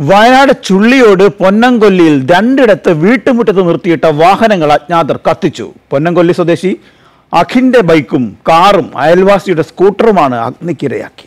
വയനാട് ചുള്ളിയോട് പൊന്നംകൊല്ലിയിൽ രണ്ടിടത്ത് വീട്ടുമുറ്റത്ത് നിർത്തിയിട്ട വാഹനങ്ങൾ അജ്ഞാതർ കത്തിച്ചു പൊന്നംകൊല്ലി സ്വദേശി അഖിന്റെ ബൈക്കും കാറും അയൽവാസിയുടെ സ്കൂട്ടറുമാണ് അഗ്നിക്കിരയാക്കിയത്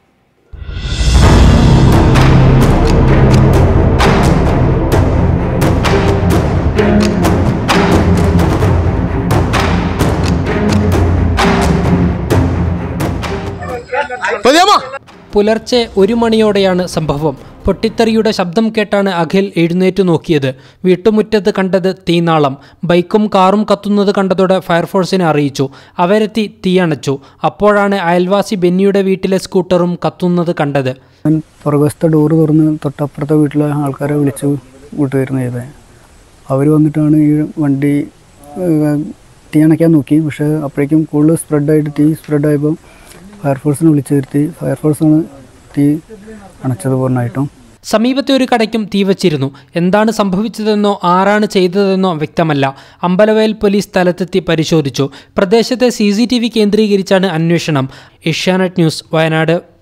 പുലർച്ചെ ഒരു മണിയോടെയാണ് സംഭവം പൊട്ടിത്തെറിയുടെ ശബ്ദം കേട്ടാണ് അഖിൽ എഴുന്നേറ്റു നോക്കിയത് വീട്ടുമുറ്റത്ത് കണ്ടത് തീനാളം ബൈക്കും കാറും കത്തുന്നത് കണ്ടതോടെ ഫയർഫോഴ്സിനെ അറിയിച്ചു അവരെത്തി തീയണച്ചു അപ്പോഴാണ് അയൽവാസി ബെന്നിയുടെ വീട്ടിലെ സ്കൂട്ടറും കത്തുന്നത് കണ്ടത് ഞാൻ പുറകുവശത്തെ ഡോറ് തുറന്ന് തൊട്ടപ്പുറത്തെ വീട്ടിലെ ആൾക്കാരെ വിളിച്ചു കൂട്ടുവരുന്ന ചെയ്തത് അവർ വന്നിട്ടാണ് ഈ വണ്ടി ഏഹ്, തീ അണയ്ക്കാൻ നോക്കി പക്ഷേ അപ്പോഴേക്കും കൂടുതൽ സ്പ്രെഡായിട്ട് തീ സ്പ്രെഡായപ്പോൾ ഫയർഫോഴ്സിനെ വിളിച്ചു വരുത്തി ഫയർഫോഴ്സാണ് തീ അണച്ചത് പൂർണ്ണമായിട്ടും സമീപത്തെ ഒരു കടയ്ക്കും തീ വച്ചിരുന്നു എന്താണ് സംഭവിച്ചതെന്നോ ആരാണ് ചെയ്തതെന്നോ വ്യക്തമല്ല അമ്പലവയൽ പോലീസ് സ്ഥലത്തെത്തി പരിശോധിച്ചു പ്രദേശത്തെ സി കേന്ദ്രീകരിച്ചാണ് അന്വേഷണം ഏഷ്യാനെറ്റ് ന്യൂസ് വയനാട്